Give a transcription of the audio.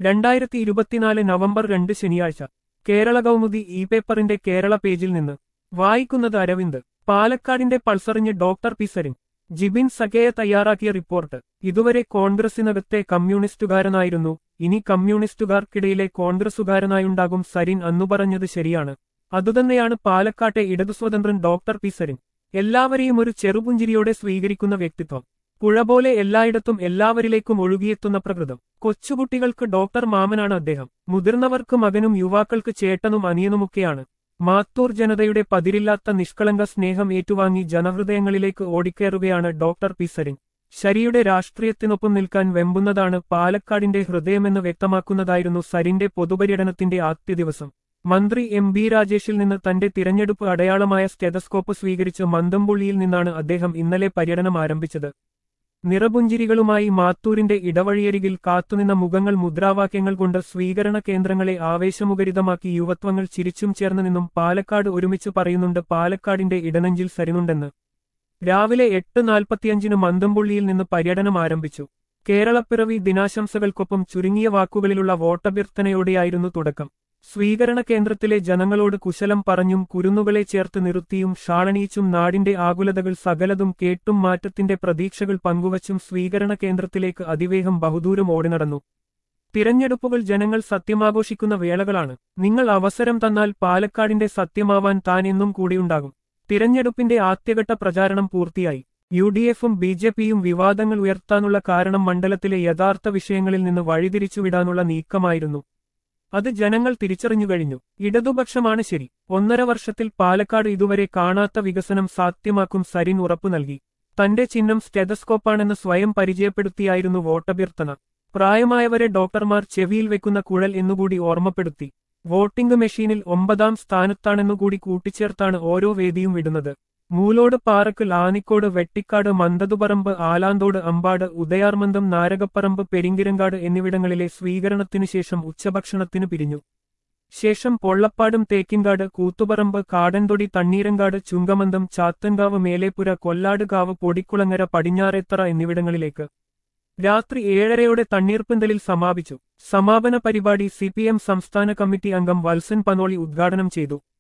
രണ്ടായിരത്തി ഇരുപത്തിനാല് നവംബർ രണ്ട് ശനിയാഴ്ച കേരള കൗമുദി ഇ പേപ്പറിന്റെ കേരള പേജിൽ നിന്ന് വായിക്കുന്നത് അരവിന്ദ് പാലക്കാടിന്റെ പൾസറിഞ്ഞ് ഡോക്ടർ പി സരിൻ ജിബിൻ സഖേയ തയ്യാറാക്കിയ റിപ്പോർട്ട് ഇതുവരെ കോൺഗ്രസിനകത്തെ കമ്മ്യൂണിസ്റ്റുകാരനായിരുന്നു ഇനി കമ്മ്യൂണിസ്റ്റുകാർക്കിടയിലെ കോൺഗ്രസുകാരനായുണ്ടാകും സരിൻ അന്നു പറഞ്ഞത് ശരിയാണ് അതുതന്നെയാണ് പാലക്കാട്ടെ ഇടതു സ്വതന്ത്രൻ ഡോക്ടർ പി സരിൻ എല്ലാവരെയും ഒരു ചെറുപുഞ്ചിരിയോടെ സ്വീകരിക്കുന്ന വ്യക്തിത്വം പുഴ പോലെ എല്ലായിടത്തും എല്ലാവരിലേക്കും ഒഴുകിയെത്തുന്ന പ്രകൃതം കൊച്ചുകുട്ടികൾക്ക് ഡോക്ടർ മാമനാണ് അദ്ദേഹം മുതിർന്നവർക്ക് മകനും യുവാക്കൾക്ക് ചേട്ടനും അനിയനുമൊക്കെയാണ് മാത്തൂർ ജനതയുടെ പതിരില്ലാത്ത നിഷ്കളങ്ക സ്നേഹം ഏറ്റുവാങ്ങി ജനഹൃദയങ്ങളിലേക്ക് ഓടിക്കയറുകയാണ് ഡോക്ടർ പി സരിൻ ശരിയുടെ രാഷ്ട്രീയത്തിനൊപ്പം നിൽക്കാൻ വെമ്പുന്നതാണ് പാലക്കാടിന്റെ ഹൃദയമെന്ന് വ്യക്തമാക്കുന്നതായിരുന്നു സരിന്റെ പൊതുപര്യടനത്തിന്റെ ആദ്യ ദിവസം മന്ത്രി എം ബി രാജേഷിൽ നിന്ന് തന്റെ തിരഞ്ഞെടുപ്പ് അടയാളമായ സ്റ്റെതസ്കോപ്പ് സ്വീകരിച്ച് മന്ദംപുള്ളിയിൽ നിന്നാണ് അദ്ദേഹം ഇന്നലെ പര്യടനം ആരംഭിച്ചത് നിറപുഞ്ചിരികളുമായി മാത്തൂരിന്റെ ഇടവഴിയരികിൽ കാത്തുനിന്ന മുഖങ്ങൾ മുദ്രാവാക്യങ്ങൾ കൊണ്ട് സ്വീകരണ കേന്ദ്രങ്ങളെ ആവേശമുഖരിതമാക്കി യുവത്വങ്ങൾ ചിരിച്ചും ചേർന്ന് നിന്നും പാലക്കാട് ഒരുമിച്ച് പറയുന്നുണ്ട് പാലക്കാടിന്റെ ഇടനെഞ്ചിൽ സരിനുണ്ടെന്ന് രാവിലെ എട്ട് നാൽപ്പത്തിയഞ്ചിന് മന്ദംപുള്ളിയിൽ നിന്ന് പര്യടനം ആരംഭിച്ചു കേരളപ്പിറവി ദിനാശംസകൾക്കൊപ്പം ചുരുങ്ങിയ വാക്കുകളിലുള്ള വോട്ടഭ്യർത്ഥനയോടെയായിരുന്നു തുടക്കം സ്വീകരണ കേന്ദ്രത്തിലെ ജനങ്ങളോട് കുശലം പറഞ്ഞും കുരുന്നുകളെ ചേർത്ത് നിർത്തിയും ഷാളണീച്ചും നാടിന്റെ ആകുലതകൾ സകലതും കേട്ടും മാറ്റത്തിന്റെ പ്രതീക്ഷകൾ പങ്കുവച്ചും സ്വീകരണ കേന്ദ്രത്തിലേക്ക് അതിവേഗം ബഹുദൂരം ഓടിനടന്നു തിരഞ്ഞെടുപ്പുകൾ ജനങ്ങൾ സത്യമാഘോഷിക്കുന്ന വേളകളാണ് നിങ്ങൾ അവസരം തന്നാൽ പാലക്കാടിന്റെ സത്യമാവാൻ താൻ എന്നും കൂടിയുണ്ടാകും തിരഞ്ഞെടുപ്പിന്റെ ആദ്യഘട്ട പ്രചാരണം പൂർത്തിയായി യു ഡി എഫും ബി ജെ പിയും വിവാദങ്ങൾ ഉയർത്താനുള്ള കാരണം മണ്ഡലത്തിലെ യഥാർത്ഥ വിഷയങ്ങളിൽ നിന്ന് വഴിതിരിച്ചുവിടാനുള്ള നീക്കമായിരുന്നു അത് ജനങ്ങൾ തിരിച്ചറിഞ്ഞു കഴിഞ്ഞു ഇടതുപക്ഷമാണ് ശരി ഒന്നര വർഷത്തിൽ പാലക്കാട് ഇതുവരെ കാണാത്ത വികസനം സാധ്യമാക്കും സരിൻ ഉറപ്പു നൽകി തന്റെ ചിഹ്നം സ്റ്റെതസ്കോപ്പാണെന്ന് സ്വയം പരിചയപ്പെടുത്തിയായിരുന്നു വോട്ടഭ്യർത്ഥന പ്രായമായവരെ ഡോക്ടർമാർ ചെവിയിൽ വെക്കുന്ന കുഴൽ എന്നുകൂടി ഓർമ്മപ്പെടുത്തി വോട്ടിംഗ് മെഷീനിൽ ഒമ്പതാം സ്ഥാനത്താണെന്നുകൂടി കൂട്ടിച്ചേർത്താണ് ഓരോ വേദിയും വിടുന്നത് മൂലോട് പാറക്കൽ ആനിക്കോട് വെട്ടിക്കാട് മന്തതുപറമ്പ് ആലാന്തോട് അമ്പാട് ഉദയാർമന്ദം നാരകപ്പറമ്പ് പെരിങ്കിരങ്കാട് എന്നിവിടങ്ങളിലെ സ്വീകരണത്തിനു ശേഷം ഉച്ചഭക്ഷണത്തിനു പിരിഞ്ഞു ശേഷം പൊള്ളപ്പാടും തേക്കിൻകാട് കൂത്തുപറമ്പ് കാടൻതൊടി തണ്ണീരങ്കാട് ചുങ്കമന്തം ചാത്തൻകാവ് മേലേപ്പുര കൊല്ലാടുകാവ് പൊടിക്കുളങ്ങര പടിഞ്ഞാറേത്തറ എന്നിവിടങ്ങളിലേക്ക് രാത്രി ഏഴരയോടെ തണ്ണീർപ്പന്തലിൽ സമാപിച്ചു സമാപന പരിപാടി സിപിഎം സംസ്ഥാന കമ്മിറ്റി അംഗം വത്സൻ പനോളി ഉദ്ഘാടനം ചെയ്തു